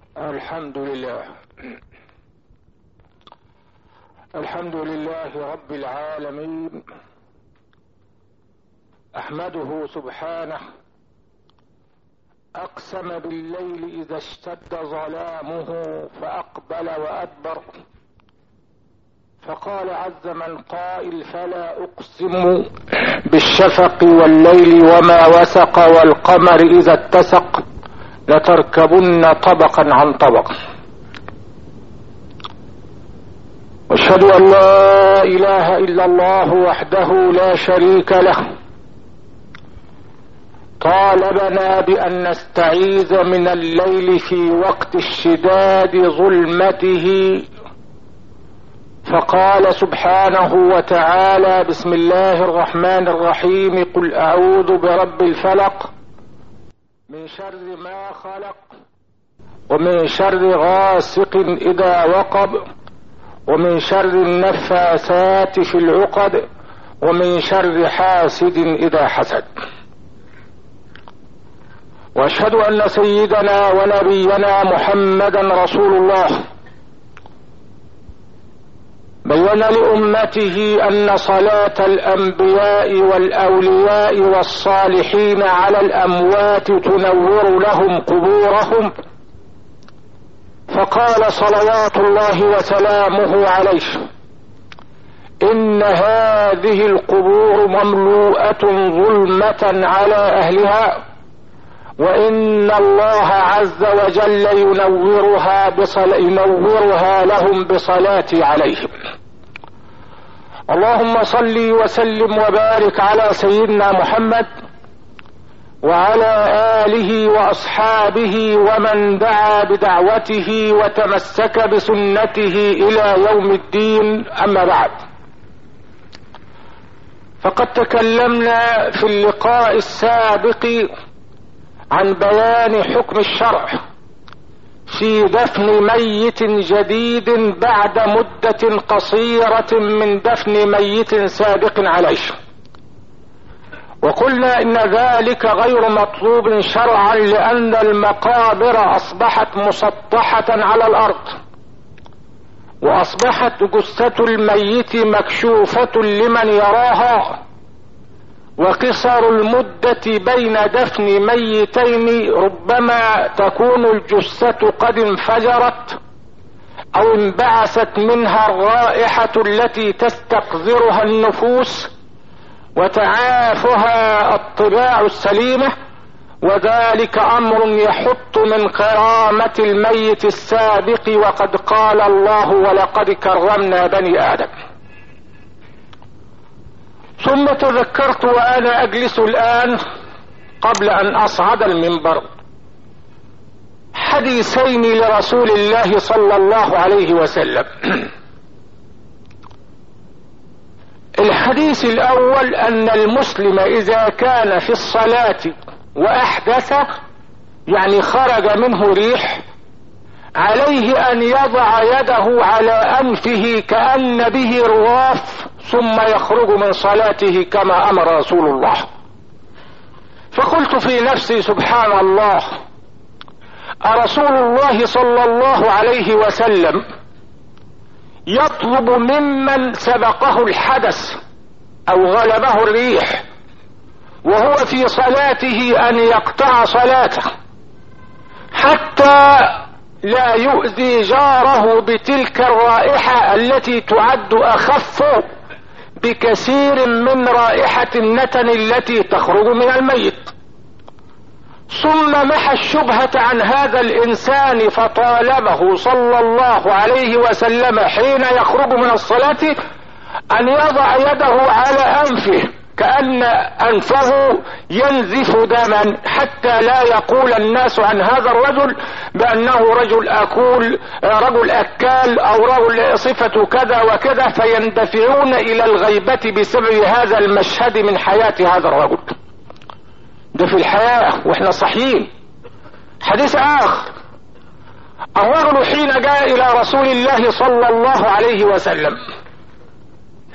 الحمد لله الحمد لله رب العالمين احمده سبحانه اقسم بالليل اذا اشتد ظلامه فاقبل وادبر فقال عز من قائل فلا اقسم بالشفق والليل وما وسق والقمر اذا اتسق لتركبن طبقا عن طبق واشهد ان لا اله الا الله وحده لا شريك له طالبنا بان نستعيذ من الليل في وقت اشتداد ظلمته فقال سبحانه وتعالى بسم الله الرحمن الرحيم قل اعوذ برب الفلق من شر ما خلق ومن شر غاسق اذا وقب ومن شر النفاثات في العقد ومن شر حاسد اذا حسد واشهد ان سيدنا ونبينا محمدا رسول الله بين لامته ان صلاه الانبياء والاولياء والصالحين على الاموات تنور لهم قبورهم فقال صلوات الله وسلامه عليه ان هذه القبور مملوءه ظلمه على اهلها وان الله عز وجل ينورها بصل... ينورها لهم بصلاتي عليهم اللهم صل وسلم وبارك على سيدنا محمد وعلى اله واصحابه ومن دعا بدعوته وتمسك بسنته الى يوم الدين اما بعد فقد تكلمنا في اللقاء السابق عن بيان حكم الشرع في دفن ميت جديد بعد مدة قصيرة من دفن ميت سابق عليه وقلنا ان ذلك غير مطلوب شرعا لان المقابر اصبحت مسطحة على الارض واصبحت جثة الميت مكشوفة لمن يراها وقصر المدة بين دفن ميتين ربما تكون الجثة قد انفجرت او انبعثت منها الرائحة التي تستقذرها النفوس وتعافها الطباع السليمة وذلك امر يحط من كرامة الميت السابق وقد قال الله ولقد كرمنا بني ادم ثم تذكرت وانا اجلس الان قبل ان اصعد المنبر حديثين لرسول الله صلى الله عليه وسلم الحديث الاول ان المسلم اذا كان في الصلاة واحدث يعني خرج منه ريح عليه ان يضع يده على انفه كأن به رواف ثم يخرج من صلاته كما امر رسول الله فقلت في نفسي سبحان الله ارسول الله صلى الله عليه وسلم يطلب ممن سبقه الحدث او غلبه الريح وهو في صلاته ان يقطع صلاته حتى لا يؤذي جاره بتلك الرائحة التي تعد اخف بكثير من رائحة النتن التي تخرج من الميت ثم محى الشبهة عن هذا الانسان فطالبه صلى الله عليه وسلم حين يخرج من الصلاة ان يضع يده على انفه كأن أنفه ينزف دما حتى لا يقول الناس عن هذا الرجل بأنه رجل أكول رجل أكال أو رجل صفة كذا وكذا فيندفعون إلى الغيبة بسبب هذا المشهد من حياة هذا الرجل ده في الحياة واحنا صحيين حديث آخر الرجل حين جاء إلى رسول الله صلى الله عليه وسلم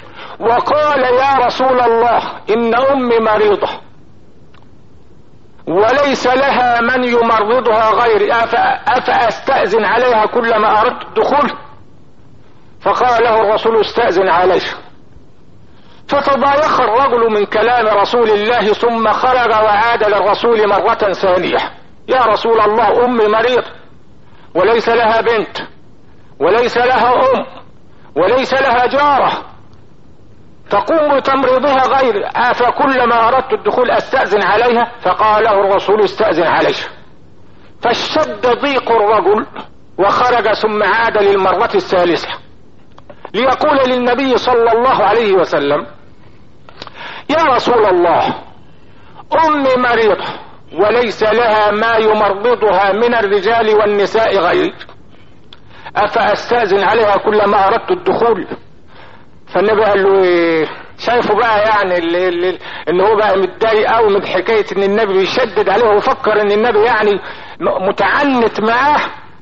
وقال يا رسول الله ان امي مريضة وليس لها من يمرضها غيري أفأستأذن عليها كلما أردت الدخول فقال له الرسول استأذن عليه فتضايق الرجل من كلام رسول الله ثم خرج وعاد للرسول مرة ثانية يا رسول الله أمي مريض وليس لها بنت وليس لها أم وليس لها جارة تقوم بتمريضها غير أفكلما أردت الدخول أستأذن عليها فقال له الرسول استأذن عليه فاشتد ضيق الرجل وخرج ثم عاد للمرة الثالثة ليقول للنبي صلى الله عليه وسلم يا رسول الله أمي مريضة وليس لها ما يمرضها من الرجال والنساء غيري أفأستأذن عليها كلما أردت الدخول فالنبي قال له إيه شايفه بقى يعني اللي اللي ان هو بقى متضايق قوي من حكايه ان النبي بيشدد عليه وفكر ان النبي يعني متعنت معاه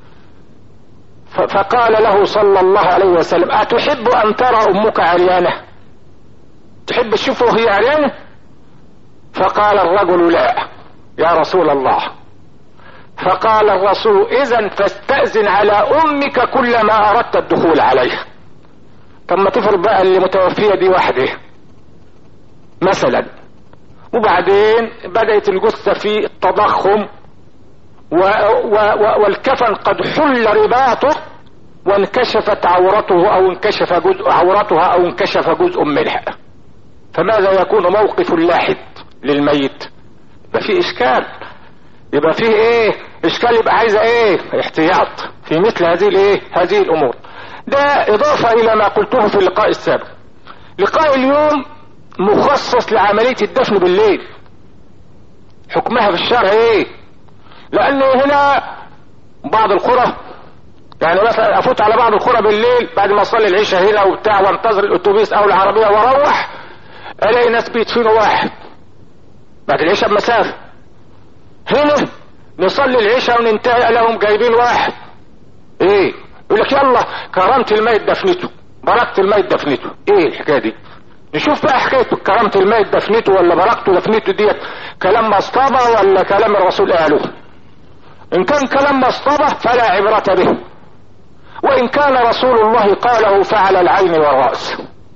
فقال له صلى الله عليه وسلم أتحب أن ترى أمك عريانة تحب تشوفه وهي عريانة فقال الرجل لا يا رسول الله فقال الرسول إذا فاستأذن على أمك كلما أردت الدخول عليها طب ما تفرض بقى اللي متوفية دي وحده مثلا وبعدين بدأت الجثة في التضخم و و و والكفن قد حل رباطه وانكشفت عورته او انكشف جزء عورتها او انكشف جزء منها فماذا يكون موقف اللاحد للميت يبقى في اشكال يبقى فيه ايه اشكال يبقى عايزه ايه احتياط في مثل هذه الايه هذه الامور ده اضافه الى ما قلته في اللقاء السابق لقاء اليوم مخصص لعمليه الدفن بالليل حكمها في الشرع ايه لان هنا بعض القرى يعني مثلا افوت على بعض القرى بالليل بعد ما اصلي العشاء هنا وبتاع وانتظر الاتوبيس او العربيه واروح الاقي ناس بيدفنوا واحد بعد العشاء بمسافه هنا نصلي العشاء وننتهي لهم جايبين واحد ايه يقول لك يلا كرمت الميت دفنته بركت الميت دفنته ايه الحكايه دي نشوف بقى حكايه كرامة الميت دفنته ولا بركته دفنته ديت كلام مصطبة ولا كلام الرسول قاله ان كان كلام مصطبة فلا عبرة به وان كان رسول الله قاله فعلى العين والرأس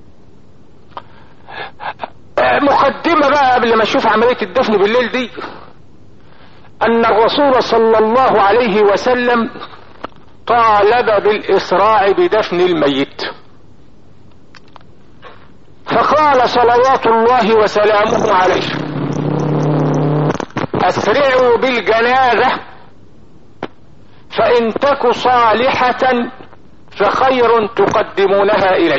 مقدمة بقى قبل ما اشوف عملية الدفن بالليل دي ان الرسول صلى الله عليه وسلم طالب بالاسراع بدفن الميت فقال صلوات الله وسلامه عليه اسرعوا بالجنازة فان تك صالحة فخير تقدمونها اليه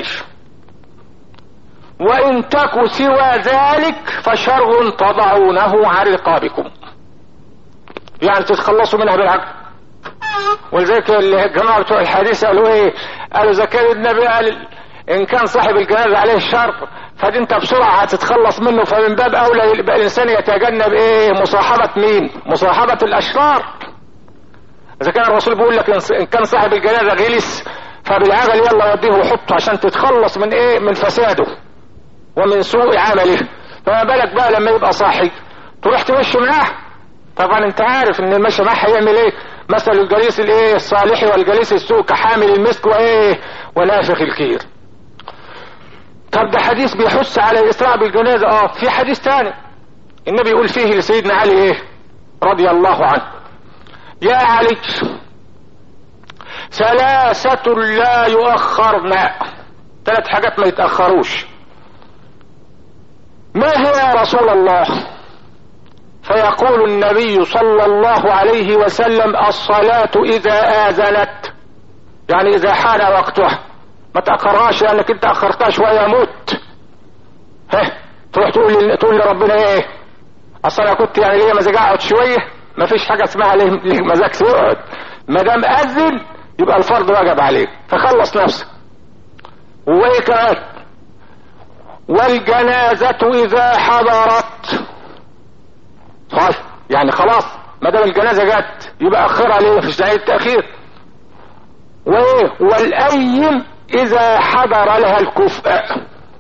وان تك سوى ذلك فشر تضعونه عن رقابكم يعني تتخلصوا منها بالعقل ولذلك الجماعة بتوع الحديث قالوا ايه قالوا اذا كان النبي قال ان كان صاحب الجنازة عليه الشرط فدي انت بسرعة هتتخلص منه فمن باب اولى يبقى الانسان يتجنب ايه مصاحبة مين مصاحبة الاشرار اذا كان الرسول بيقول لك ان كان صاحب الجنازة غلس فبالعجل يلا وديه وحطه عشان تتخلص من ايه من فساده ومن سوء عمله فما بالك بقى لما يبقى صاحي تروح تمشي معاه طبعا انت عارف ان المشي معاه هيعمل ايه مثل الجليس الايه الصالح والجليس السوء كحامل المسك وايه ونافخ الكير طب ده حديث بيحث على الاسراء بالجنازة اه في حديث تاني النبي يقول فيه لسيدنا علي ايه رضي الله عنه يا علي ثلاثة لا يؤخرن ثلاث حاجات ما يتأخروش ما هي يا رسول الله فيقول النبي صلى الله عليه وسلم الصلاة إذا آذنت يعني إذا حان وقتها ما تأخرهاش لأنك أنت أخرتها شوية موت ها تروح تقول تقول لربنا إيه أصل أنا كنت يعني ليا مزاج أقعد شوية ما فيش حاجة اسمها ليه مزاج تقعد ما دام أذن يبقى الفرض واجب عليك فخلص نفسك وإيه كمان والجنازة إذا حضرت طيب يعني خلاص ما دام الجنازه جت يبقى اخرها ليه مفيش داعي التاخير وايه والايم اذا حضر لها الكفء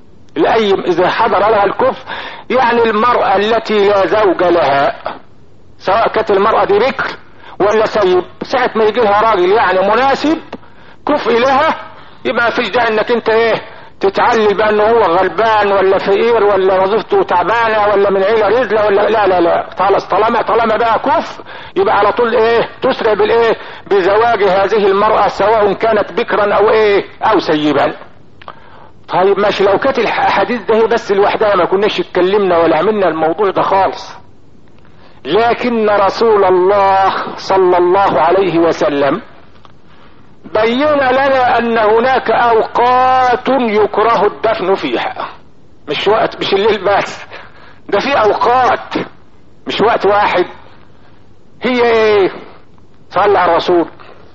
الايم اذا حضر لها الكفء يعني المراه التي لا زوج لها سواء كانت المرأة دي بكر ولا سيب ساعة ما يجي لها راجل يعني مناسب كفء لها يبقى ما فيش داعي انك انت ايه تتعلي بانه هو غلبان ولا فقير ولا وظيفته تعبانه ولا من عيله رزله ولا لا لا لا خلاص طالما طالما بقى كف يبقى على طول ايه تسرع بالايه بزواج هذه المراه سواء كانت بكرا او ايه او سيبا طيب ماشي لو كانت الاحاديث ده هي بس لوحدها ما كناش اتكلمنا ولا عملنا الموضوع ده خالص لكن رسول الله صلى الله عليه وسلم بين لنا ان هناك اوقات يكره الدفن فيها مش وقت مش الليل بس ده في اوقات مش وقت واحد هي ايه صلى على الرسول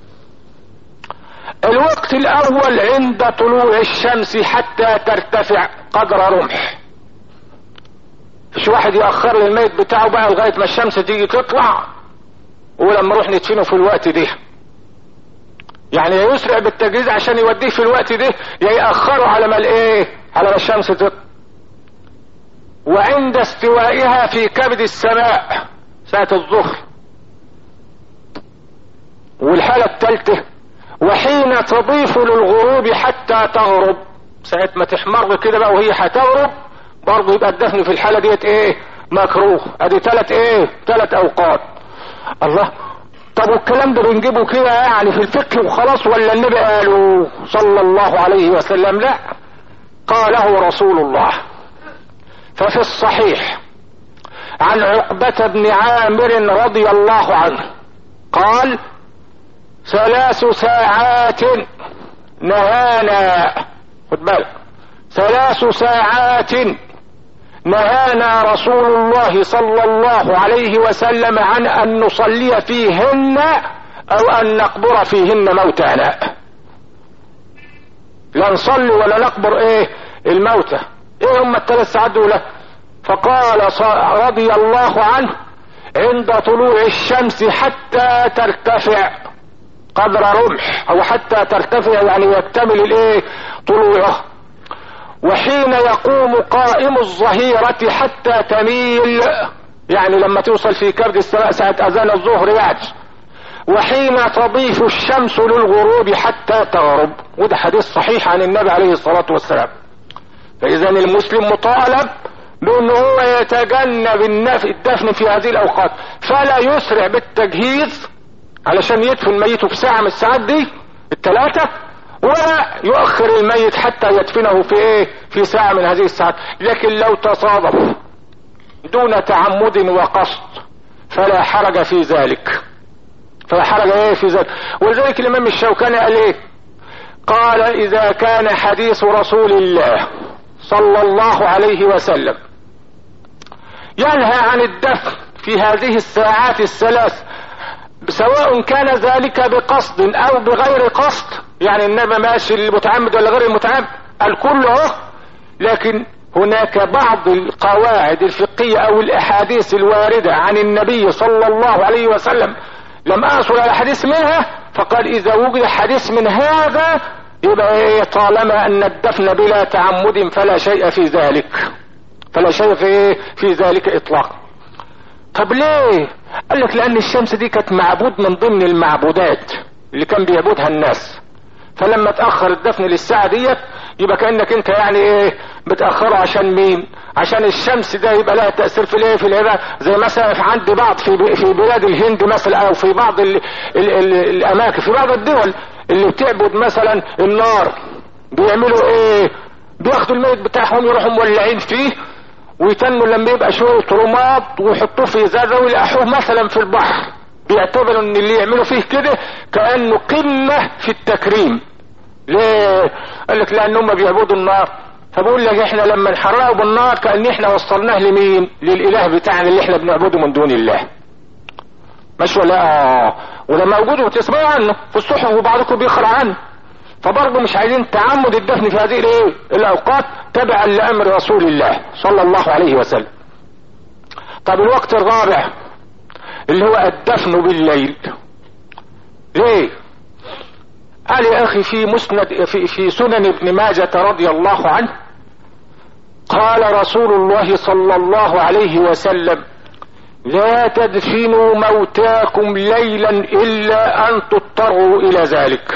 الوقت الاول عند طلوع الشمس حتى ترتفع قدر رمح مش واحد يأخر لي الميت بتاعه بقى لغاية ما الشمس تيجي تطلع ولما نروح ندفنه في الوقت ده يعني يا يسرع بالتجهيز عشان يوديه في الوقت ده يا يأخره على ما الايه على ما الشمس تطلع وعند استوائها في كبد السماء ساعة الظهر والحالة الثالثة وحين تضيف للغروب حتى تغرب ساعة ما تحمر كده بقى وهي هتغرب برضه يبقى الدفن في الحالة ديت ايه مكروه ادي ثلاث ايه ثلاث اوقات الله طب والكلام ده بنجيبه كده يعني في الفقه وخلاص ولا النبي قاله صلى الله عليه وسلم لا قاله رسول الله ففي الصحيح عن عقبة بن عامر رضي الله عنه قال ثلاث ساعات نهانا خد بالك ثلاث ساعات نهانا رسول الله صلى الله عليه وسلم عن ان نصلي فيهن او ان نقبر فيهن موتانا لا نصلي ولا نقبر ايه الموتى ايه هم الثلاث ساعات دول فقال رضي الله عنه عند طلوع الشمس حتى ترتفع قدر رمح او حتى ترتفع يعني يكتمل الايه طلوعه وحين يقوم قائم الظهيرة حتى تميل يعني لما توصل في كبد السماء ساعة اذان الظهر يعني وحين تضيف الشمس للغروب حتى تغرب وده حديث صحيح عن النبي عليه الصلاة والسلام فاذا المسلم مطالب بان هو يتجنب الدفن في هذه الاوقات فلا يسرع بالتجهيز علشان يدفن ميته في ساعة من الساعات دي الثلاثة ولا يؤخر الميت حتى يدفنه في ايه في ساعة من هذه الساعات لكن لو تصادف دون تعمد وقصد فلا حرج في ذلك فلا حرج ايه في ذلك ولذلك الامام الشوكاني قال ايه قال اذا كان حديث رسول الله صلى الله عليه وسلم ينهى عن الدفن في هذه الساعات الثلاث سواء كان ذلك بقصد او بغير قصد يعني النبي ماشي المتعمد ولا غير المتعمد الكل اهو لكن هناك بعض القواعد الفقهية او الاحاديث الواردة عن النبي صلى الله عليه وسلم لم اصل على حديث منها فقال اذا وجد حديث من هذا يبقى إيه طالما ان الدفن بلا تعمد فلا شيء في ذلك فلا شيء في, في ذلك اطلاقا طب ليه قال لك لان الشمس دي كانت معبود من ضمن المعبودات اللي كان بيعبدها الناس فلما تاخر الدفن للساعه ديت يبقى كانك انت يعني ايه بتاخره عشان مين عشان الشمس ده يبقى لها تاثير في الايه في العباده زي مثلا في عند بعض في في بلاد الهند مثلا او في بعض ال ال ال الاماكن في بعض الدول اللي بتعبد مثلا النار بيعملوا ايه بياخدوا الميت بتاعهم يروحوا مولعين فيه ويتنوا لما يبقى شوية رماد ويحطوه في ازازة ويلقحوه مثلا في البحر بيعتبروا ان اللي يعملوا فيه كده كأنه قمة في التكريم ليه قال لك لان هم بيعبدوا النار فبقول لك احنا لما نحرقه بالنار كأن احنا وصلناه لمين للاله بتاعنا اللي احنا بنعبده من دون الله مش ولا آه. ولما وجوده تسمعوا عنه في الصحف وبعضكم بيقرا عنه فبرضه مش عايزين تعمد الدفن في هذه الايه الاوقات تبعا لامر رسول الله صلى الله عليه وسلم طب الوقت الرابع اللي هو الدفن بالليل ليه قال يا اخي في مسند في, في سنن ابن ماجة رضي الله عنه قال رسول الله صلى الله عليه وسلم لا تدفنوا موتاكم ليلا الا ان تضطروا الى ذلك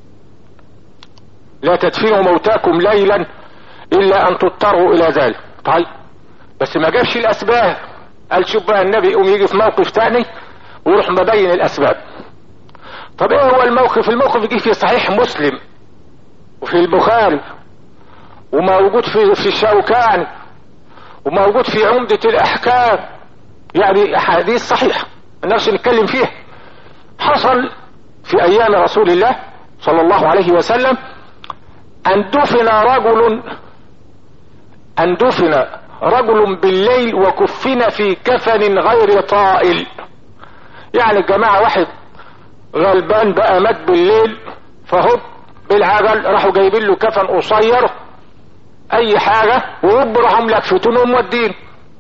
لا تدفنوا موتاكم ليلا الا ان تضطروا الى ذلك طيب بس ما جابش الاسباب قال شوف بقى النبي يقوم يجي في موقف تاني ويروح مبين الاسباب طب ايه هو الموقف الموقف يجي في صحيح مسلم وفي البخاري وموجود في في الشوكاني وموجود في عمدة الاحكام يعني احاديث صحيحة ما نقدرش نتكلم فيها حصل في ايام رسول الله صلى الله عليه وسلم ان دفن رجل ان دفن رجل بالليل وكفن في كفن غير طائل يعني الجماعة واحد غلبان بقى مات بالليل فهب بالعجل راحوا جايبين له كفن قصير اي حاجة وهب راحوا ملكفتونه ومودين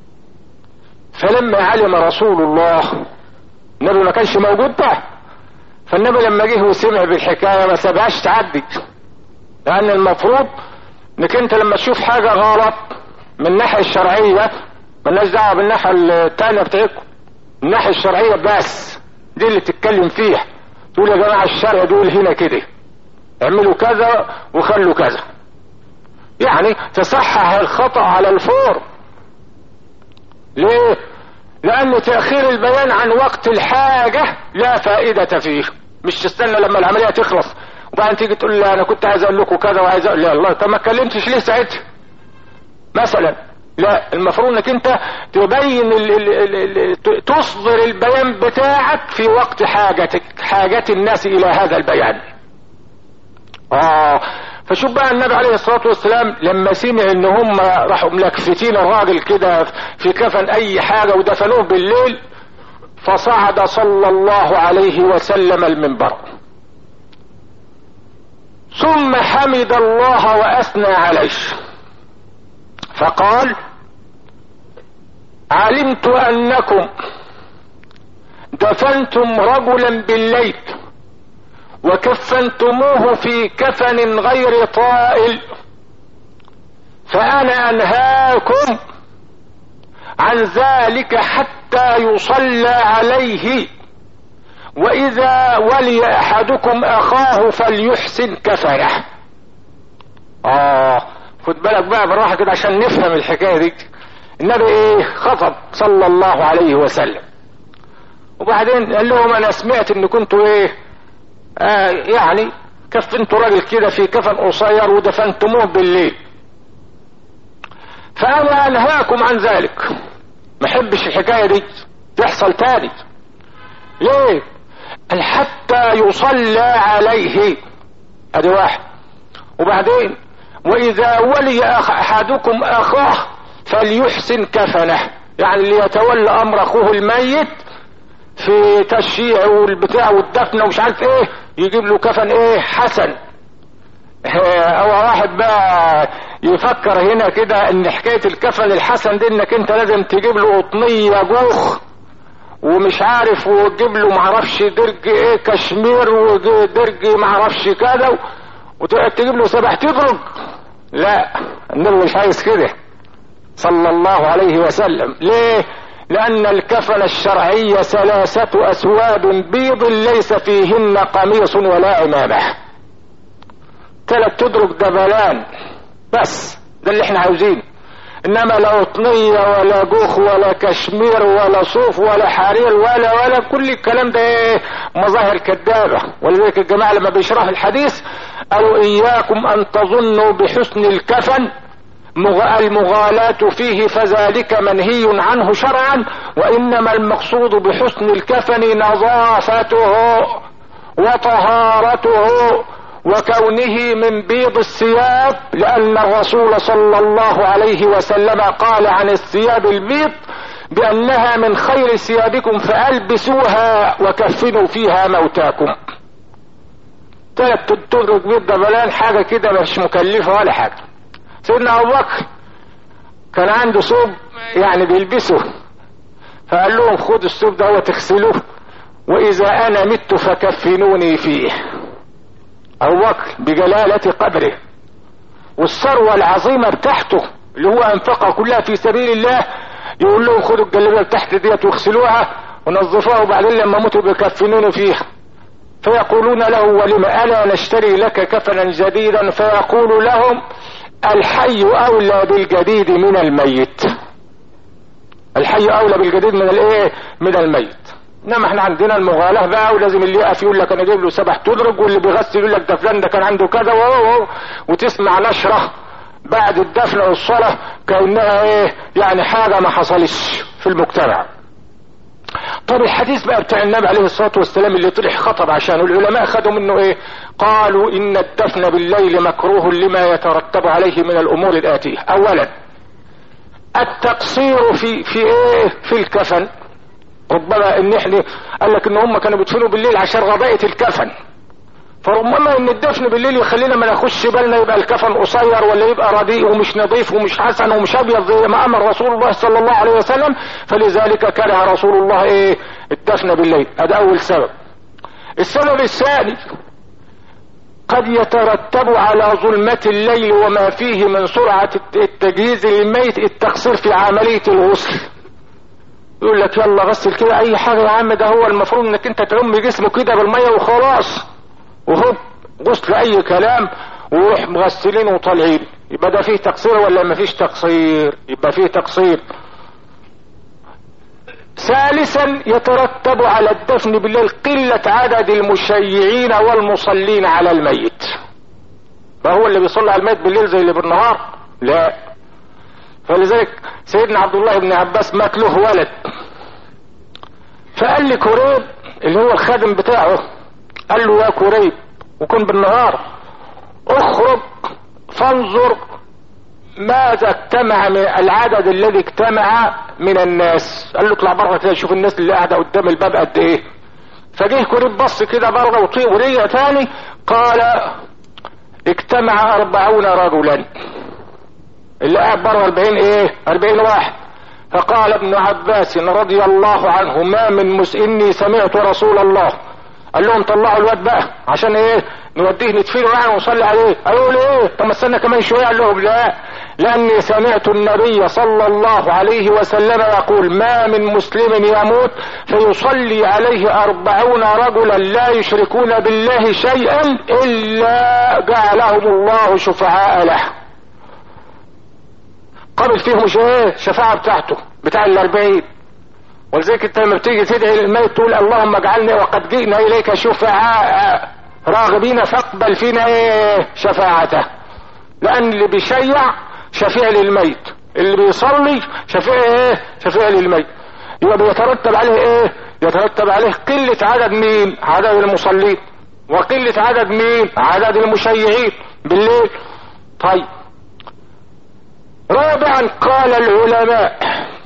فلما علم رسول الله النبي ما كانش موجود ده فالنبي لما جه وسمع بالحكاية ما سابهاش تعدي لان المفروض انك انت لما تشوف حاجة غلط من الناحية الشرعية مالناش دعوة بالناحية التانية بتاعتكم الناحية الشرعية بس دي اللي تتكلم فيها تقول يا جماعة الشرع دول هنا كده اعملوا كذا وخلوا كذا يعني تصحح الخطأ على الفور ليه لان تأخير البيان عن وقت الحاجة لا فائدة فيه مش تستنى لما العملية تخلص وبعدين تيجي تقول لي انا كنت عايز اقول لكم كذا وعايز اقول لا الله طب ما اتكلمتش ليه ساعتها مثلا لا المفروض انك انت تبين ال ال ال ال تصدر البيان بتاعك في وقت حاجتك حاجة الناس الى هذا البيان اه فشوف بقى النبي عليه الصلاة والسلام لما سمع ان هم راحوا ملكفتين الراجل كده في كفن اي حاجة ودفنوه بالليل فصعد صلى الله عليه وسلم المنبر ثم حمد الله واثنى عليه فقال علمت انكم دفنتم رجلا بالليل وكفنتموه في كفن غير طائل فانا انهاكم عن ذلك حتى يصلى عليه واذا ولي احدكم اخاه فليحسن كفنه اه خد بالك بقى بالراحه كده عشان نفهم الحكايه دي النبي ايه خطب صلى الله عليه وسلم وبعدين قال لهم انا سمعت ان كنتوا ايه آه يعني كفنتوا راجل كده في كفن قصير ودفنتموه بالليل فانا انهاكم عن ذلك ما احبش الحكايه دي تحصل تاني ليه قال حتى يصلى عليه ادي واحد وبعدين واذا ولي احدكم اخاه فليحسن كفنه يعني اللي يتولى امر اخوه الميت في تشييع والبتاع والدفن ومش عارف ايه يجيب له كفن ايه حسن او واحد بقى يفكر هنا كده ان حكاية الكفن الحسن دي انك انت لازم تجيب له قطنية جوخ ومش عارف وتجيب له معرفش درج ايه كشمير ودرج معرفش كذا وتقعد تجيب له سبع تدرج لا النبي مش عايز كده صلى الله عليه وسلم ليه لأن الكفن الشرعي ثلاثة أسواد بيض ليس فيهن قميص ولا عمامة ثلاث تدرك دبلان بس ده اللي احنا عاوزينه انما لا قطنية ولا جوخ ولا كشمير ولا صوف ولا حرير ولا ولا كل الكلام ده ايه مظاهر كذابة ولذلك الجماعة لما بيشرحوا الحديث قالوا اياكم ان تظنوا بحسن الكفن المغالاة فيه فذلك منهي عنه شرعا وانما المقصود بحسن الكفن نظافته وطهارته وكونه من بيض الثياب لان الرسول صلى الله عليه وسلم قال عن الثياب البيض بانها من خير ثيابكم فالبسوها وكفنوا فيها موتاكم ثلاث تدرك بيض دبلان حاجة كده مش مكلفة ولا حاجة سيدنا ابو بكر كان عنده ثوب يعني بيلبسه فقال لهم خدوا الثوب ده وتغسلوه واذا انا مت فكفنوني فيه ابو بكر بجلالة قدره والثروة العظيمة بتاعته اللي هو انفقها كلها في سبيل الله يقول لهم خدوا الجلابيه تحت ديت واغسلوها ونظفوها وبعدين لما موتوا بيكفنوني فيها فيقولون له ولما الا نشتري لك كفنا جديدا فيقول لهم الحي اولى بالجديد من الميت الحي اولى بالجديد من الايه من الميت انما احنا عندنا المغالاه بقى ولازم اللي يقف يقول لك انا اجيب له سبع تدرج واللي بيغسل يقول لك ده فلان ده كان عنده كذا وهو وتسمع نشره بعد الدفن والصلاه كانها ايه يعني حاجه ما حصلتش في المجتمع طب الحديث بقى بتاع النبي عليه الصلاه والسلام اللي طلع خطب عشانه العلماء خدوا منه ايه قالوا ان الدفن بالليل مكروه لما يترتب عليه من الامور الاتيه اولا التقصير في في ايه في الكفن ربما ان احنا قال لك ان هم كانوا بيدفنوا بالليل عشان غباءة الكفن فربما ان الدفن بالليل يخلينا ما ناخدش بالنا يبقى الكفن قصير ولا يبقى رديء ومش نظيف ومش حسن ومش ابيض زي ما امر رسول الله صلى الله عليه وسلم فلذلك كره رسول الله ايه الدفن بالليل هذا اول سبب السبب الثاني قد يترتب على ظلمة الليل وما فيه من سرعة التجهيز للميت التقصير في عملية الغسل يقول لك يلا غسل كده اي حاجة يا عم ده هو المفروض انك انت تعم جسمه كده بالمية وخلاص وهو غسل اي كلام وروح مغسلين وطالعين يبقى ده فيه تقصير ولا ما فيش تقصير يبقى فيه تقصير ثالثا يترتب على الدفن بالليل قلة عدد المشيعين والمصلين على الميت فهو اللي بيصلي على الميت بالليل زي اللي بالنهار لا فلذلك سيدنا عبد الله بن عباس مات له ولد فقال لي كريب اللي هو الخادم بتاعه قال له يا كريب وكن بالنهار اخرج فانظر ماذا اجتمع من العدد الذي اجتمع من الناس قال له اطلع بره كده شوف الناس اللي قاعده قدام الباب قد ايه فجه كريب بص كده بره وطيق ورجع تاني قال اجتمع أربعون رجلا اللي قاعد بره 40 ايه 40 واحد فقال ابن عباس رضي الله عنه ما من مس اني سمعت رسول الله قال لهم طلعوا الواد بقى عشان ايه نوديه ندفنه يعني ونصلي عليه قالوا له ايه طب استنى كمان شويه قال لهم لا لاني سمعت النبي صلى الله عليه وسلم يقول ما من مسلم يموت فيصلي عليه اربعون رجلا لا يشركون بالله شيئا الا جعلهم الله شفعاء له قبل فيهم ايه الشفاعة بتاعته بتاع الاربعين ولذلك انت لما بتيجي تدعي الميت تقول اللهم اجعلني وقد جئنا اليك شفعاء راغبين فاقبل فينا ايه شفاعته لان اللي بيشيع شفيع للميت اللي بيصلي شفيع ايه شفيع للميت يبقى بيترتب عليه ايه يترتب عليه قلة عدد مين عدد المصلين وقلة عدد مين عدد المشيعين بالليل طيب رابعا قال العلماء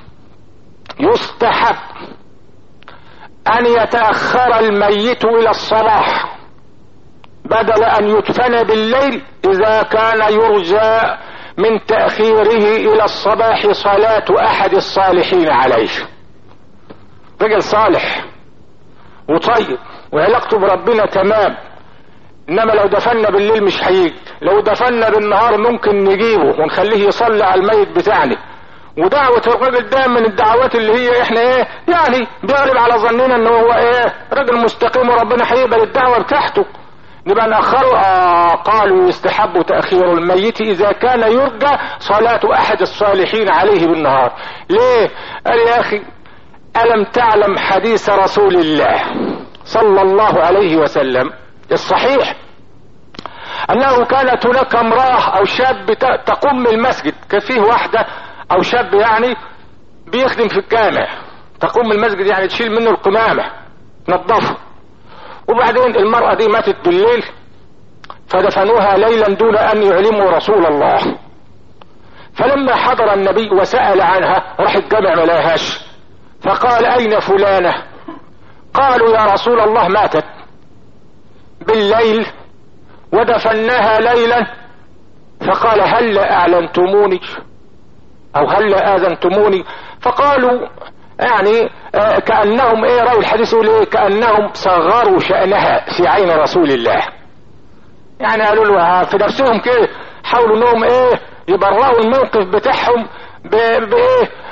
يستحب ان يتأخر الميت الى الصباح بدل ان يدفن بالليل اذا كان يرجى من تأخيره الى الصباح صلاة احد الصالحين عليه رجل صالح وطيب وعلاقته بربنا تمام انما لو دفنا بالليل مش هيجي لو دفنا بالنهار ممكن نجيبه ونخليه يصلي على الميت بتاعنا ودعوة الراجل ده من الدعوات اللي هي احنا ايه يعني بيغلب على ظننا ان هو ايه راجل مستقيم وربنا هيقبل الدعوة بتاعته نبقى نأخره آه قالوا يستحب تأخير الميت إذا كان يرجى صلاة أحد الصالحين عليه بالنهار ليه؟ قال يا أخي ألم تعلم حديث رسول الله صلى الله عليه وسلم الصحيح أنه كانت هناك امرأة أو شاب تقوم المسجد كان فيه واحدة أو شاب يعني بيخدم في الجامع تقوم المسجد يعني تشيل منه القمامة تنظفه وبعدين المرأة دي ماتت بالليل فدفنوها ليلا دون أن يعلموا رسول الله فلما حضر النبي وسأل عنها راح الجامع ما لهاش فقال أين فلانة قالوا يا رسول الله ماتت بالليل ودفناها ليلا فقال هل اعلنتموني او هل اذنتموني فقالوا يعني آه كانهم ايه راوا الحديث يقول ايه كانهم صغروا شانها في عين رسول الله يعني قالوا له في نفسهم كده حاولوا انهم ايه يبرئوا الموقف بتاعهم بايه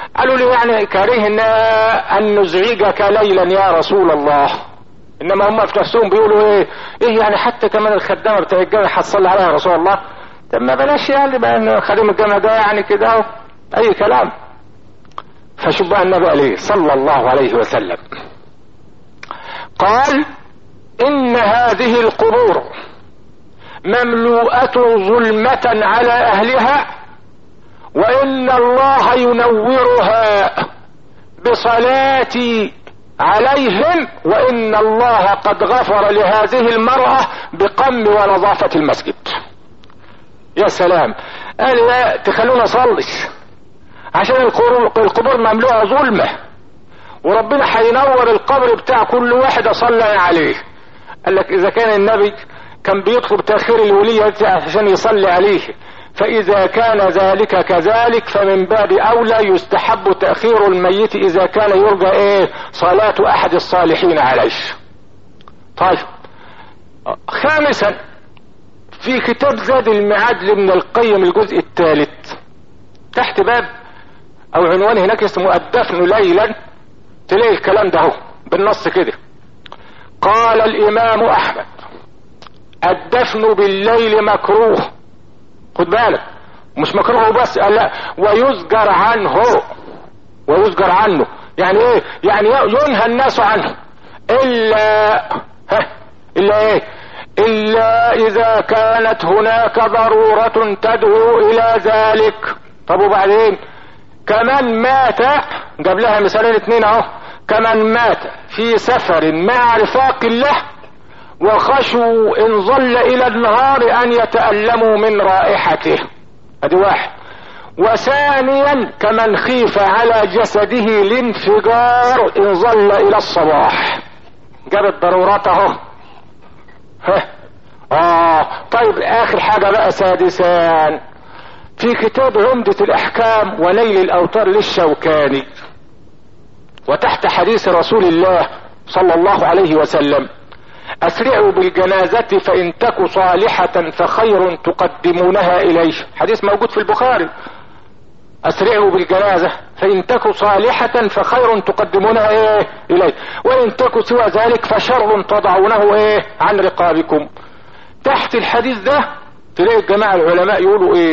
قالوا لي يعني كرهنا ان نزعجك ليلا يا رسول الله انما هم في نفسهم بيقولوا ايه ايه يعني حتى كمان الخدامه بتاع الجامع هتصلي عليها يا رسول الله طب ما بلاش يعني بقى ان خادم الجامع ده يعني كده اهو اي كلام فشوف بقى النبي قال ايه صلى الله عليه وسلم قال ان هذه القبور مملوءة ظلمة على اهلها وان الله ينورها بصلاتي عليهم وان الله قد غفر لهذه المرأة بقم ونظافة المسجد يا سلام قال لا تخلونا نصلي عشان القبور مملوءة ظلمة وربنا هينور القبر بتاع كل واحد اصلي عليه قال لك اذا كان النبي كان بيطلب تاخير الولية عشان يصلي عليه فاذا كان ذلك كذلك فمن باب اولى يستحب تاخير الميت اذا كان يرجى ايه صلاة احد الصالحين عليه طيب خامسا في كتاب زاد المعاد لابن القيم الجزء الثالث تحت باب او عنوان هناك اسمه الدفن ليلا تلاقي الكلام ده اهو بالنص كده قال الامام احمد الدفن بالليل مكروه خد بالك مش مكروه بس لا ويزجر عنه ويزجر عنه يعني ايه يعني ينهى الناس عنه الا ها الا ايه الا اذا كانت هناك ضرورة تدعو الى ذلك طب وبعدين كمن مات جاب لها مثالين اتنين اهو كمن مات في سفر مع رفاق الله وخشوا ان ظل الى النهار ان يتألموا من رائحته ادي واحد وثانيا كمن خيف على جسده الانفجار ان ظل الى الصباح جاب الضرورات اهو اه طيب اخر حاجة بقى سادسان في كتاب عمدة الاحكام ونيل الاوتار للشوكاني وتحت حديث رسول الله صلى الله عليه وسلم اسرعوا بالجنازة فان تك صالحة فخير تقدمونها اليه حديث موجود في البخاري اسرعوا بالجنازة فان تك صالحة فخير تقدمونها ايه اليه وان تك سوى ذلك فشر تضعونه ايه عن رقابكم تحت الحديث ده تلاقي الجماعة العلماء يقولوا ايه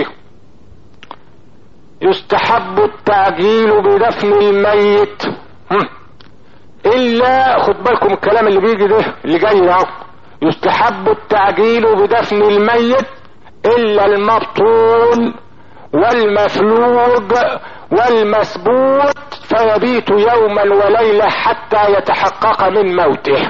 يستحب التعجيل بدفن الميت هم. الا خد بالكم الكلام اللي بيجي ده اللي جاي ده يستحب التعجيل بدفن الميت الا المبطون والمفلوج والمسبوت فيبيت يوما وليلة حتى يتحقق من موته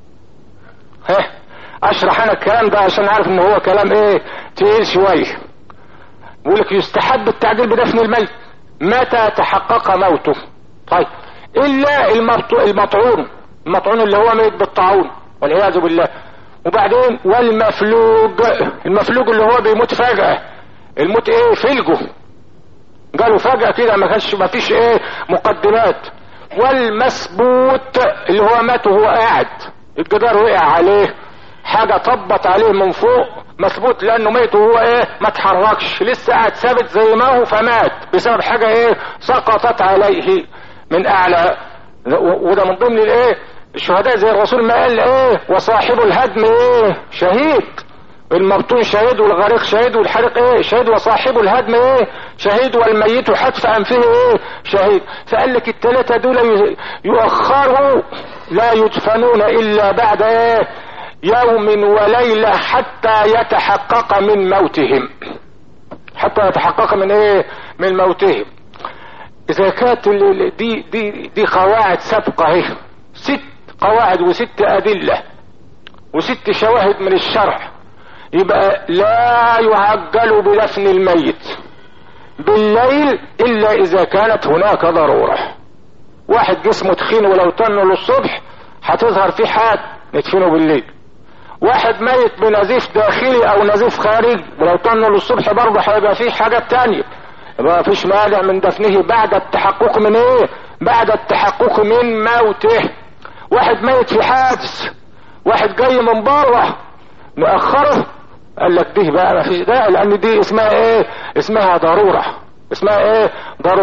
ها اشرح انا الكلام ده عشان اعرف ان هو كلام ايه تقيل شويه بيقول لك يستحب التعجيل بدفن الميت متى تحقق موته طيب الا المطعون المطعون اللي هو ميت بالطاعون والعياذ بالله وبعدين والمفلوج المفلوج اللي هو بيموت فجأة الموت ايه فلجه قالوا فجأة كده ما كانش ما فيش ايه مقدمات والمثبوت اللي هو مات وهو قاعد الجدار وقع عليه حاجة طبت عليه من فوق مثبوت لانه ميت وهو ايه ما اتحركش لسه قاعد ثابت زي ما هو فمات بسبب حاجة ايه سقطت عليه من اعلى وده من ضمن الايه الشهداء زي الرسول ما قال ايه وصاحب الهدم ايه شهيد المبطون شهيد والغريق شهيد والحريق ايه شهيد وصاحب الهدم ايه شهيد والميت حتف انفه ايه شهيد فقال لك الثلاثة دول يؤخروا لا يدفنون الا بعد ايه يوم وليلة حتى يتحقق من موتهم حتى يتحقق من ايه من موتهم اذا كانت دي دي دي قواعد سابقة اهي ست قواعد وست ادلة وست شواهد من الشرع يبقى لا يعجل بدفن الميت بالليل الا اذا كانت هناك ضرورة واحد جسمه تخين ولو تنه للصبح هتظهر فيه حاد ندفنه بالليل واحد ميت بنزيف داخلي او نزيف خارجي ولو تنه للصبح برضه هيبقى فيه حاجات تانية يبقى مفيش مانع من دفنه بعد التحقق من ايه بعد التحقق من موته واحد ميت في حادث واحد جاي من بره نأخره قال لك دي بقى ما فيش ده لان دي اسمها ايه اسمها ضرورة اسمها ايه ضرورة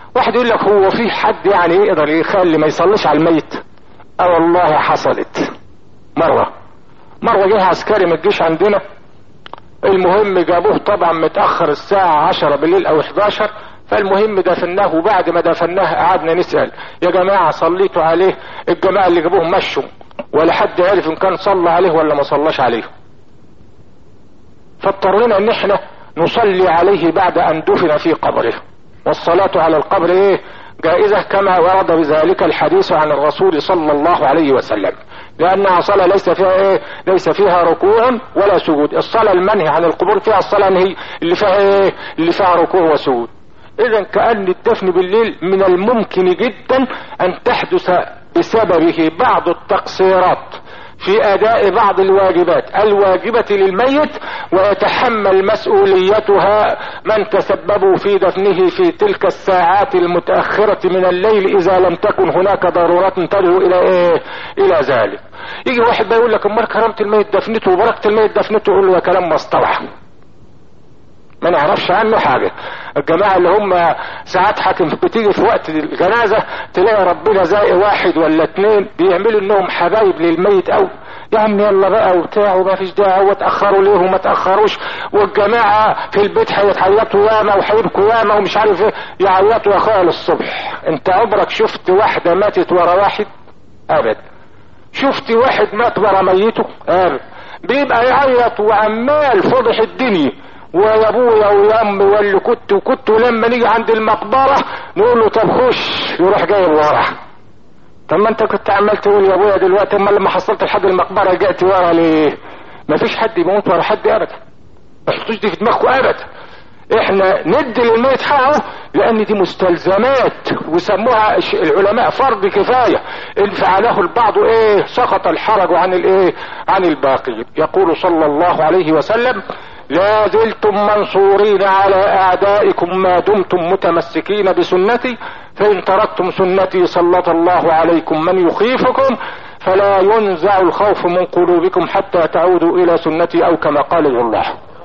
واحد يقول لك هو في حد يعني يقدر يخلي ما يصليش على الميت اه والله حصلت مرة مرة جه عسكري من الجيش عندنا المهم جابوه طبعا متأخر الساعة عشرة بالليل او 11 فالمهم دفناه وبعد ما دفناه قعدنا نسأل يا جماعة صليتوا عليه الجماعة اللي جابوه مشوا ولا حد عرف ان كان صلى عليه ولا ما صلاش عليه فاضطرينا ان احنا نصلي عليه بعد ان دفن في قبره والصلاة على القبر ايه جائزة كما ورد بذلك الحديث عن الرسول صلى الله عليه وسلم لانها صلاة ليس فيها ايه ليس فيها ركوع ولا سجود الصلاة المنهي عن القبور فيها الصلاة هي اللي فيها ايه اللي فيها ركوع وسجود اذا كأن الدفن بالليل من الممكن جدا ان تحدث بسببه بعض التقصيرات في اداء بعض الواجبات الواجبة للميت ويتحمل مسؤوليتها من تسببوا في دفنه في تلك الساعات المتأخرة من الليل اذا لم تكن هناك ضرورات تدعو الى ايه الى ذلك يجي واحد بقى يقول لك امال كرامة الميت دفنته وبركة الميت دفنته يقول له يا كلام مصطلح ما نعرفش عنه حاجة الجماعة اللي هم ساعات حاكم بتيجي في وقت الجنازة تلاقي ربنا زي واحد ولا اتنين بيعملوا انهم حبايب للميت او يا عم يلا بقى وبتاع وما فيش داعي وتأخروا ليه وما تأخروش والجماعة في البيت هيتعيطوا ياما وهيبكوا ياما ومش عارف ايه يعيطوا يا اخويا للصبح انت عمرك شفت واحدة ماتت ورا واحد ابدا شفت واحد مات ورا ميته ابدا بيبقى يعيط وعمال فضح الدنيا ويا ابويا ويا امي واللي كنت وكنت ولما نيجي عند المقبره نقول له طب خش يروح جايب ورا طب ما انت كنت عمال تقول يا ابويا دلوقتي اما لما حصلت لحد المقبره جات ورا ليه؟ ما فيش حد يموت ورا حد ابدا ما تحطوش دي في دماغكم ابدا احنا ندي للميت حقه لان دي مستلزمات وسموها العلماء فرض كفايه ان فعله البعض ايه سقط الحرج عن الايه عن الباقي يقول صلى الله عليه وسلم لا زلتم منصورين على اعدائكم ما دمتم متمسكين بسنتي فان تركتم سنتي سلط الله عليكم من يخيفكم فلا ينزع الخوف من قلوبكم حتى تعودوا الى سنتي او كما قال الله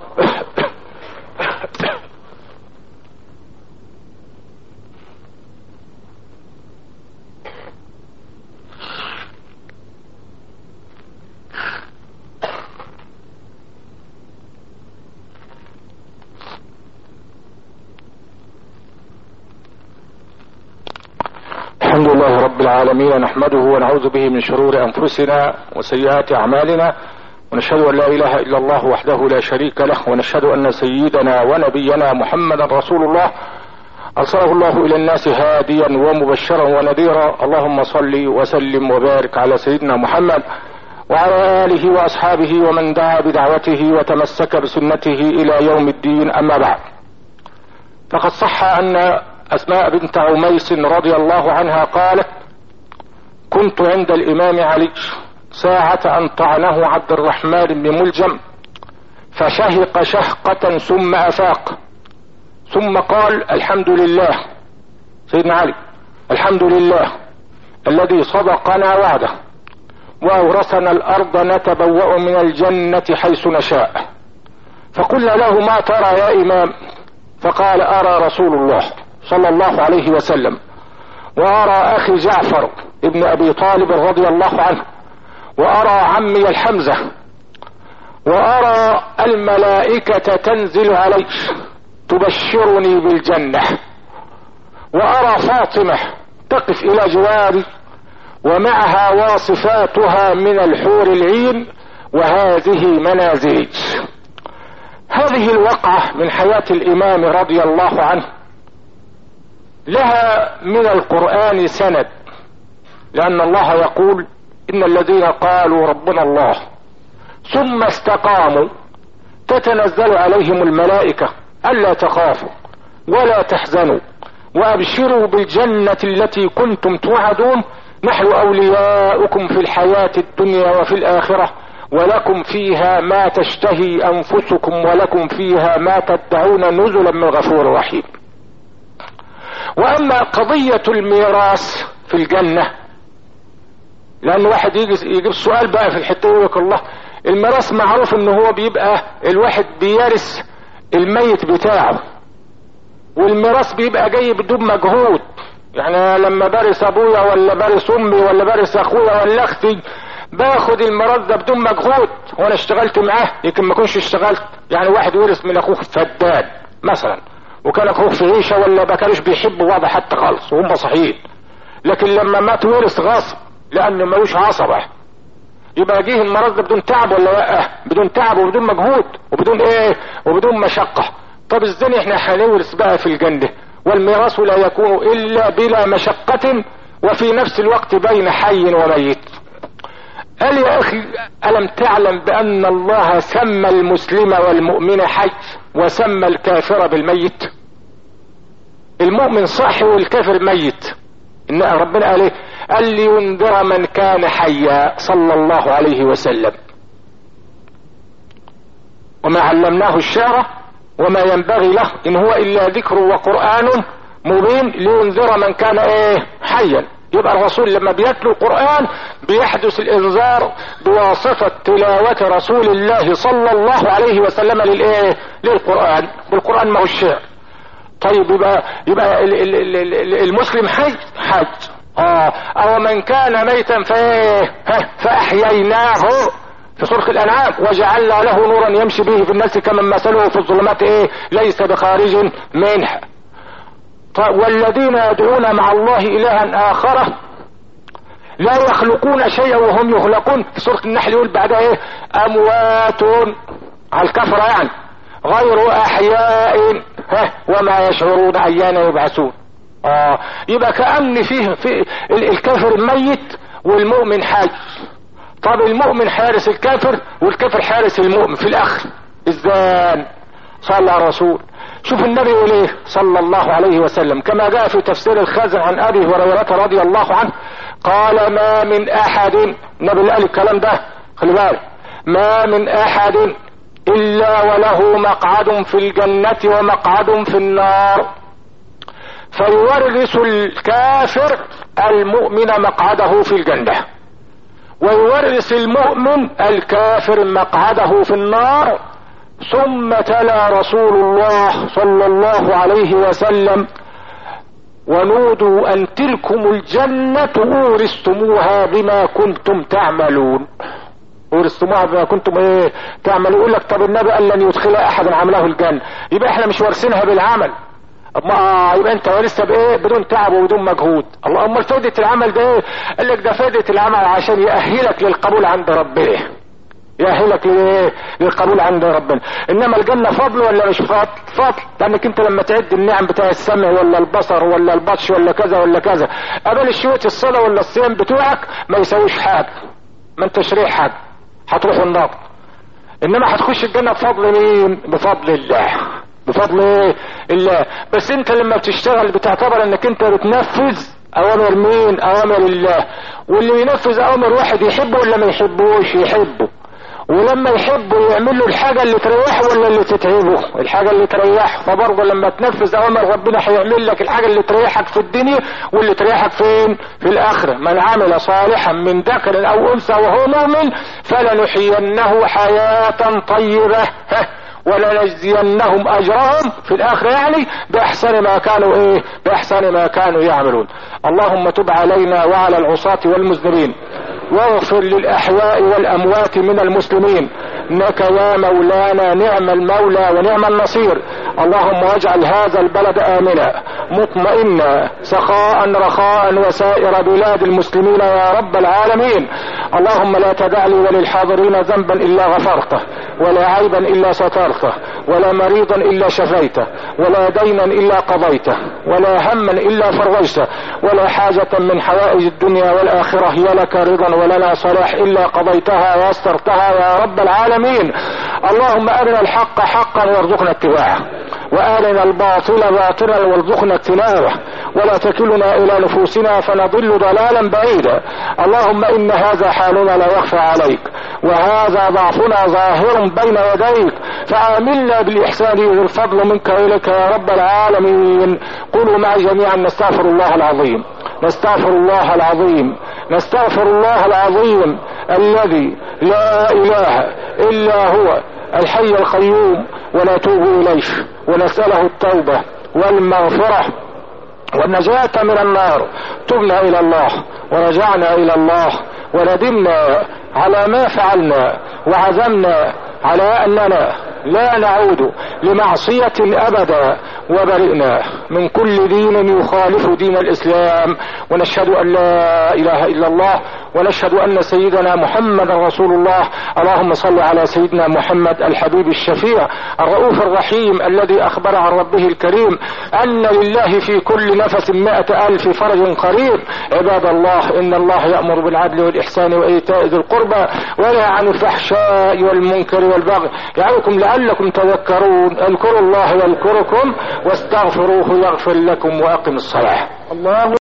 الحمد لله رب العالمين نحمده ونعوذ به من شرور انفسنا وسيئات اعمالنا ونشهد ان لا اله الا الله وحده لا شريك له ونشهد ان سيدنا ونبينا محمدا رسول الله ارسله الله الى الناس هاديا ومبشرا ونذيرا اللهم صل وسلم وبارك على سيدنا محمد وعلى اله واصحابه ومن دعا بدعوته وتمسك بسنته الى يوم الدين اما بعد فقد صح ان اسماء بنت عميس رضي الله عنها قالت كنت عند الامام علي ساعة ان طعنه عبد الرحمن بن ملجم فشهق شهقة ثم افاق ثم قال الحمد لله سيدنا علي الحمد لله الذي صدقنا وعده واورثنا الارض نتبوأ من الجنة حيث نشاء فقلنا له ما ترى يا امام فقال ارى رسول الله صلى الله عليه وسلم وارى اخي جعفر ابن ابي طالب رضي الله عنه وارى عمي الحمزة وارى الملائكة تنزل علي تبشرني بالجنة وارى فاطمة تقف الى جواري ومعها واصفاتها من الحور العين وهذه منازلي هذه الوقعة من حياة الامام رضي الله عنه لها من القرآن سند لأن الله يقول إن الذين قالوا ربنا الله ثم استقاموا تتنزل عليهم الملائكة ألا تخافوا ولا تحزنوا وأبشروا بالجنة التي كنتم توعدون نحن أولياؤكم في الحياة الدنيا وفي الآخرة ولكم فيها ما تشتهي أنفسكم ولكم فيها ما تدعون نزلا من غفور رحيم واما قضية الميراث في الجنة لان واحد يجي يجيب سؤال بقى في الحتة يقول لك الله الميراث معروف ان هو بيبقى الواحد بيرث الميت بتاعه والميراث بيبقى جاي بدون مجهود يعني لما بارس ابويا ولا بارس امي ولا بارس اخويا ولا اختي باخد الميراث ده بدون مجهود وانا اشتغلت معاه يمكن ما اكونش اشتغلت يعني واحد ورث من اخوه فدان مثلا وكان اخوه في عيشه ولا ما كانوش بيحبوا بعض حتى خالص وهم صحيين لكن لما مات ورث غصب لانه ملوش عصبه يبقى جه المرض ده بدون تعب ولا لا بدون تعب وبدون مجهود وبدون ايه وبدون مشقه طب ازاي احنا هنورث بقى في الجنه والميراث لا يكون الا بلا مشقه وفي نفس الوقت بين حي وميت قال يا اخي الم تعلم بان الله سمى المسلم والمؤمن حي وسمى الكافر بالميت المؤمن صاحي والكافر ميت ان ربنا قال ايه قال لينذر من كان حيا صلى الله عليه وسلم وما علمناه الشعر وما ينبغي له ان هو الا ذكر وقران مبين لينذر من كان ايه حيا يبقى الرسول لما بيتلو القرآن بيحدث الإنذار بواسطة تلاوة رسول الله صلى الله عليه وسلم للإيه؟ للقرآن، والقرآن ما هو الشعر. طيب يبقى يبقى المسلم حي حج اه او من كان ميتا فايه فاحييناه في سورة الانعام وجعلنا له نورا يمشي به في الناس كمن مثله في الظلمات ايه ليس بخارج منها طيب والذين يدعون مع الله الها اخر لا يخلقون شيئا وهم يخلقون في سورة النحل يقول بعدها ايه اموات على الكفرة يعني غير احياء ها وما يشعرون ايان يبعثون اه يبقى كأن فيه في الكافر الميت والمؤمن حي طب المؤمن حارس الكافر والكافر حارس المؤمن في الاخر ازاي صلى على الرسول شوف النبي يقول ايه صلى الله عليه وسلم كما جاء في تفسير الخازن عن ابي هريره رضي الله عنه قال ما من احد النبي قال الكلام ده خلي بالك ما من احد الا وله مقعد في الجنه ومقعد في النار فيورث الكافر المؤمن مقعده في الجنة ويورث المؤمن الكافر مقعده في النار ثم تلا رسول الله صلى الله عليه وسلم ونودوا ان تلكم الجنة اورثتموها بما كنتم تعملون ورثتموها بما كنتم ايه تعملون يقول لك طب النبي قال لن يدخل احد عمله الجنة يبقى احنا مش وارثينها بالعمل ما يبقى انت ورثت بايه بدون تعب وبدون مجهود الله امال فائدة العمل ده ايه قال لك ده فائدة العمل عشان يأهلك للقبول عند ربنا يأهلك لإيه؟ للقبول عند ربنا انما الجنة فضل ولا مش فضل فضل لانك انت لما تعد النعم بتاع السمع ولا البصر ولا البطش ولا كذا ولا كذا قبل شوية الصلاة ولا الصيام بتوعك ما يسويش حاجة ما انتش ريح حاجة هتروح النار انما هتخش الجنة بفضل مين بفضل الله بفضل ايه الله بس انت لما بتشتغل بتعتبر انك انت بتنفذ اوامر مين اوامر الله واللي ينفذ اوامر واحد يحبه ولا ما يحبوش يحبه ولما يحبه يعمل له الحاجة اللي تريحه ولا اللي تتعبه الحاجة اللي تريحه فبرضه لما تنفذ اوامر ربنا هيعمل لك الحاجة اللي تريحك في الدنيا واللي تريحك فين في الاخرة من عمل صالحا من ذكر او انثى وهو مؤمن فلنحيينه حياة طيبة ولنجزينهم اجرهم في الاخره يعني باحسن ما كانوا ايه باحسن ما كانوا يعملون اللهم تب علينا وعلى العصاة والمذنبين واغفر للاحياء والاموات من المسلمين انك يا مولانا نعم المولى ونعم النصير اللهم واجعل هذا البلد امنا مطمئنا سخاء رخاء وسائر بلاد المسلمين يا رب العالمين اللهم لا تدع لي وللحاضرين ذنبا الا غفرته ولا عيبا الا سترته ولا مريضا الا شفيته ولا دينا الا قضيته ولا هما الا فرجته ولا حاجة من حوائج الدنيا والاخرة هي لك رضا ولنا صلاح الا قضيتها ويسرتها يا رب العالمين اللهم ارنا الحق حقا وارزقنا اتباعه وارنا الباطل باطلا وارزقنا اجتنابه ولا تكلنا الى نفوسنا فنضل ضلالا بعيدا اللهم ان هذا حالنا لا يخفى عليك وهذا ضعفنا ظاهر بين يديك فعاملنا بالاحسان والفضل منك اليك يا رب العالمين قولوا معي جميعا نستغفر الله العظيم نستغفر الله العظيم نستغفر الله العظيم الذي لا اله الا هو الحي القيوم ونتوب اليه ونساله التوبه والمغفرة والنجاة من النار تبنا الى الله ورجعنا الى الله وندمنا على ما فعلنا وعزمنا على اننا لا نعود لمعصية ابدا وبرئنا من كل دين يخالف دين الاسلام ونشهد ان لا اله الا الله ونشهد ان سيدنا محمد رسول الله اللهم صل على سيدنا محمد الحبيب الشفيع الرؤوف الرحيم الذي اخبر عن ربه الكريم ان لله في كل نفس مائة الف فرج قريب عباد الله ان الله يأمر بالعدل والاحسان وايتاء ذي القربى وينهى عن الفحشاء والمنكر والبغي يعظكم لعلكم تذكرون اذكروا الله يذكركم واستغفروه يغفر لكم واقم الصلاة الله